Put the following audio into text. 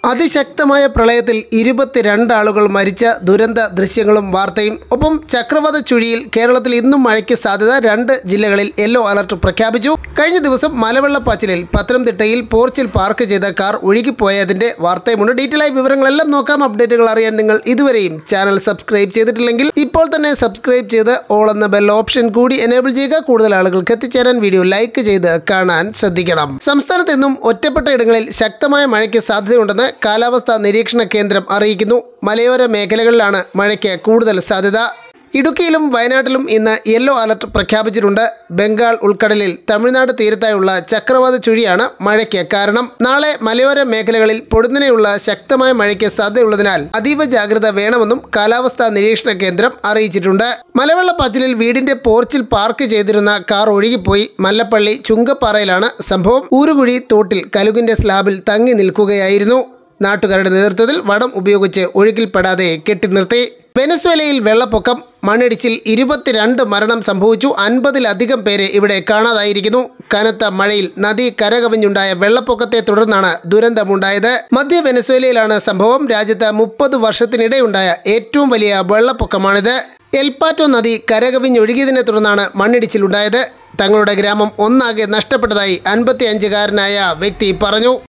അതിശക്തമായ പ്രളയത്തിൽ ഇരുപത്തിരണ്ട് ആളുകൾ മരിച്ച ദുരന്ത ദൃശ്യങ്ങളും വാർത്തയും ഒപ്പം ചക്രവാത ചുഴിയിൽ കേരളത്തിൽ ഇന്നും മഴയ്ക്ക് സാധ്യത രണ്ട് ജില്ലകളിൽ യെല്ലോ അലർട്ട് പ്രഖ്യാപിച്ചു കഴിഞ്ഞ ദിവസം മലവെള്ളപ്പാച്ചിലിൽ പത്തനംതിട്ടയിൽ പോർച്ചിൽ പാർക്ക് ചെയ്ത കാർ ഒഴുകിപ്പോയതിന്റെ വാർത്തയുമുണ്ട് ഡീറ്റെയിൽ ആയി വിവരങ്ങളെല്ലാം നോക്കാം അപ്ഡേറ്റുകൾ അറിയാൻ നിങ്ങൾ ഇതുവരെയും ചാനൽ സബ്സ്ക്രൈബ് ചെയ്തിട്ടില്ലെങ്കിൽ ഇപ്പോൾ തന്നെ സബ്സ്ക്രൈബ് ചെയ്ത് ഓൾ എന്ന ബെൽ ഓപ്ഷൻ കൂടി എനേബിൾ ചെയ്യുക കൂടുതൽ ആളുകൾക്ക് എത്തിച്ചേരാൻ വീഡിയോ ലൈക്ക് ചെയ്ത് കാണാൻ ശ്രദ്ധിക്കണം സംസ്ഥാനത്ത് ഇന്നും ഒറ്റപ്പെട്ട ഇടങ്ങളിൽ ശക്തമായ മഴയ്ക്ക് സാധ്യതയുണ്ടെന്ന് കാലാവസ്ഥാ നിരീക്ഷണ കേന്ദ്രം അറിയിക്കുന്നു മലയോര മേഖലകളിലാണ് മഴയ്ക്ക് കൂടുതൽ സാധ്യത ഇടുക്കിയിലും വയനാട്ടിലും ഇന്ന് യെല്ലോ അലർട്ട് പ്രഖ്യാപിച്ചിട്ടുണ്ട് ബംഗാൾ ഉൾക്കടലിൽ തമിഴ്നാട് തീരത്തായുള്ള ചക്രവാത ചുഴിയാണ് മഴയ്ക്ക് കാരണം നാളെ മലയോര മേഖലകളിൽ പൊടുന്നനെയുള്ള ശക്തമായ മഴയ്ക്ക് സാധ്യതയുള്ളതിനാൽ അതീവ ജാഗ്രത വേണമെന്നും കാലാവസ്ഥാ നിരീക്ഷണ കേന്ദ്രം അറിയിച്ചിട്ടുണ്ട് മലവെള്ളപ്പാച്ചിലിൽ വീടിന്റെ പോർച്ചിൽ പാർക്ക് ചെയ്തിരുന്ന കാർ ഒഴുകിപ്പോയി മല്ലപ്പള്ളി ചുങ്കപ്പാറയിലാണ് സംഭവം ഊരുകുഴി തോട്ടിൽ കലുകിന്റെ സ്ലാബിൽ തങ്ങി നിൽക്കുകയായിരുന്നു നാട്ടുകാരുടെ നേതൃത്വത്തിൽ വടം ഉപയോഗിച്ച് ഒഴുകിൽപ്പെടാതെ കെട്ടിനിർത്തി വെനസ്വേലയിൽ വെള്ളപ്പൊക്കം മണ്ണിടിച്ചിൽ ഇരുപത്തിരണ്ട് മരണം സംഭവിച്ചു അൻപതിലധികം പേരെ ഇവിടെ കാണാതായിരിക്കുന്നു കനത്ത മഴയിൽ നദി കരകവിഞ്ഞുണ്ടായ വെള്ളപ്പൊക്കത്തെ തുടർന്നാണ് ദുരന്തമുണ്ടായത് മധ്യ വെനസ്വേലയിലാണ് സംഭവം രാജ്യത്ത് മുപ്പത് വർഷത്തിനിടെയുണ്ടായ ഏറ്റവും വലിയ വെള്ളപ്പൊക്കമാണിത് എൽപാറ്റോ നദി കരകവിഞ്ഞൊഴുകിയതിനെ തുടർന്നാണ് മണ്ണിടിച്ചിലുണ്ടായത് തങ്ങളുടെ ഗ്രാമം ഒന്നാകെ നഷ്ടപ്പെട്ടതായി അൻപത്തിയഞ്ചുകാരനായ വ്യക്തി പറഞ്ഞു